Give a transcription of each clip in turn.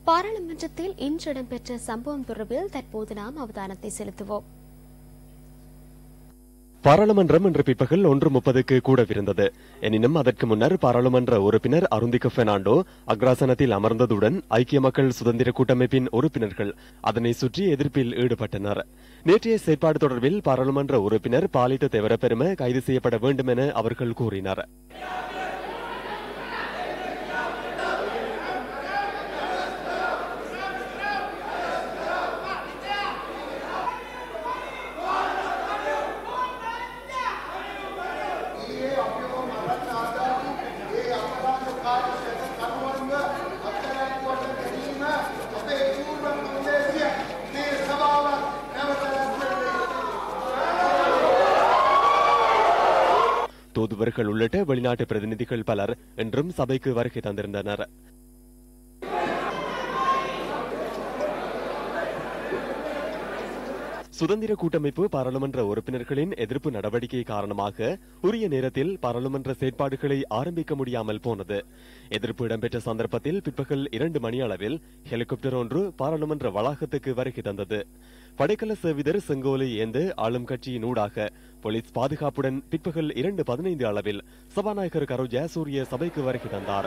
பாராளுமன்றத்தில் இன்று இடம்பெற்ற சம்பவம் தொடர்பில் தற்போது நாம் அவதானத்தை செலுத்துவோம் பாராளுமன்றம் இன்று பிற்பகல் ஒன்று முப்பதுக்கு கூடவிருந்தது எனினும் அதற்கு முன்னர் பாராளுமன்ற உறுப்பினர் அருந்திக பெர்னாண்டோ அக்ராசனத்தில் அமர்ந்ததுடன் ஐக்கிய மக்கள் சுதந்திர கூட்டமைப்பின் உறுப்பினர்கள் அதனை சுற்றி எதிர்ப்பில் ஈடுபட்டனர் நேற்றைய செயற்பாடு தொடர்பில் பாராளுமன்ற உறுப்பினர் பாலித்த தெவரப்பெரும கைது செய்யப்பட வேண்டும் என அவர்கள் கூறினர் தூதுவர்கள் உள்ளிட்ட வெளிநாட்டு பிரதிநிதிகள் பலர் இன்றும் சபைக்கு வருகை தந்திருந்தனர் சுதந்திர கூட்டமைப்பு பாராளுமன்ற உறுப்பினர்களின் எதிர்ப்பு நடவடிக்கை காரணமாக உரிய நேரத்தில் பாராளுமன்ற செயற்பாடுகளை ஆரம்பிக்க முடியாமல் போனது எதிர்ப்பு இடம்பெற்ற சந்தர்ப்பத்தில் பிற்பகல் இரண்டு மணி அளவில் ஹெலிகாப்டர் ஒன்று பாராளுமன்ற வளாகத்துக்கு வருகை தந்தது படைக்கல சேவிதர் செங்கோலை ஏந்து ஆளும் கட்சியின் ஊடாக போலீஸ் பாதுகாப்புடன் பிற்பகல் இரண்டு பதினைந்து அளவில் சபாநாயகர் கரு ஜெயசூரிய சபைக்கு வருகை தந்தார்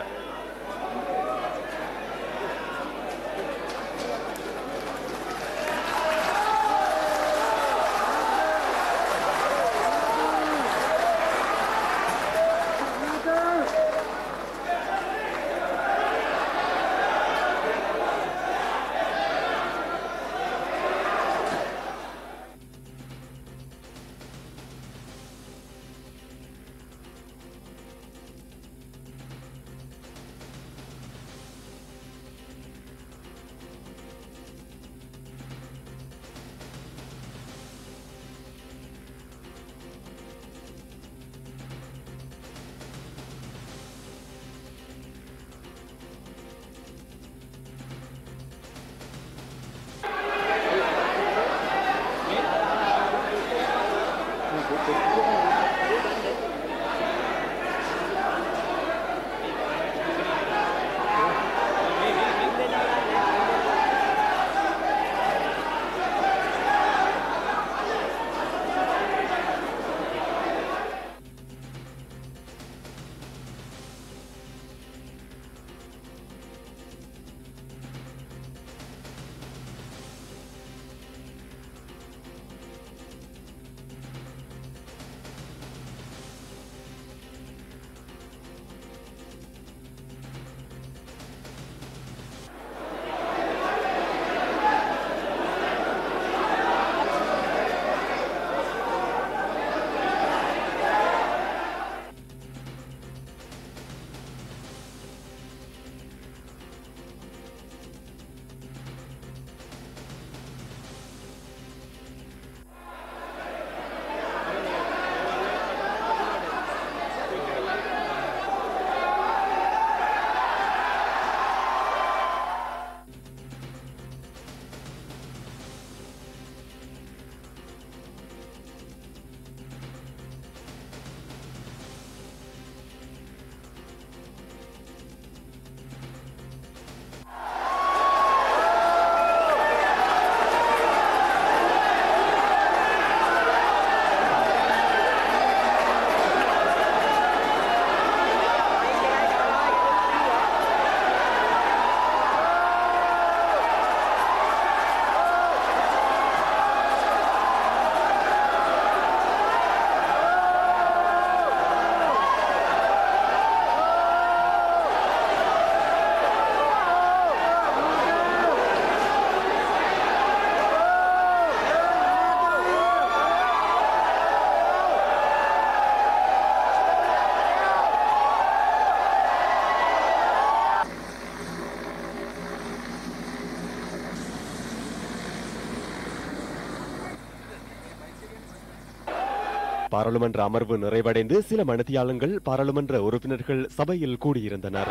பாராளுமன்ற அமர்வு நிறைவடைந்து சில மணித்தியாலங்கள் பாராளுமன்ற உறுப்பினர்கள் சபையில் கூடியிருந்தனர்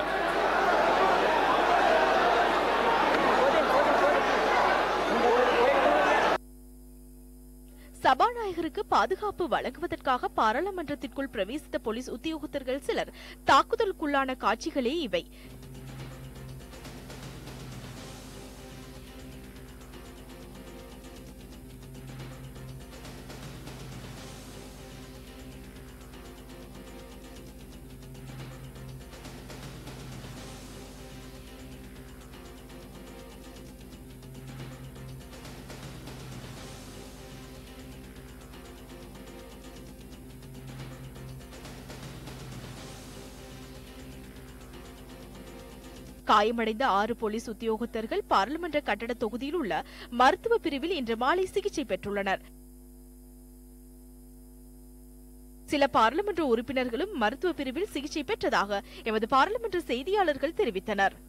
சபாநாயகருக்கு பாதுகாப்பு வழங்குவதற்காக பாராளுமன்றத்திற்குள் பிரவேசித்த போலீஸ் உத்தியோகத்தர்கள் சிலர் தாக்குதலுக்குள்ளான காட்சிகளே இவை காயமடைந்த ஆறு போலீஸ் உத்தியோகத்தர்கள் பாராளுமன்ற கட்டட தொகுதியில் உள்ள மருத்துவ பிரிவில் இன்று மாலை சிகிச்சை பெற்றுள்ளனர் சில பாராளுமன்ற உறுப்பினர்களும் மருத்துவ பிரிவில் சிகிச்சை பெற்றதாக எமது பாராளுமன்ற செய்தியாளர்கள் தெரிவித்தனர்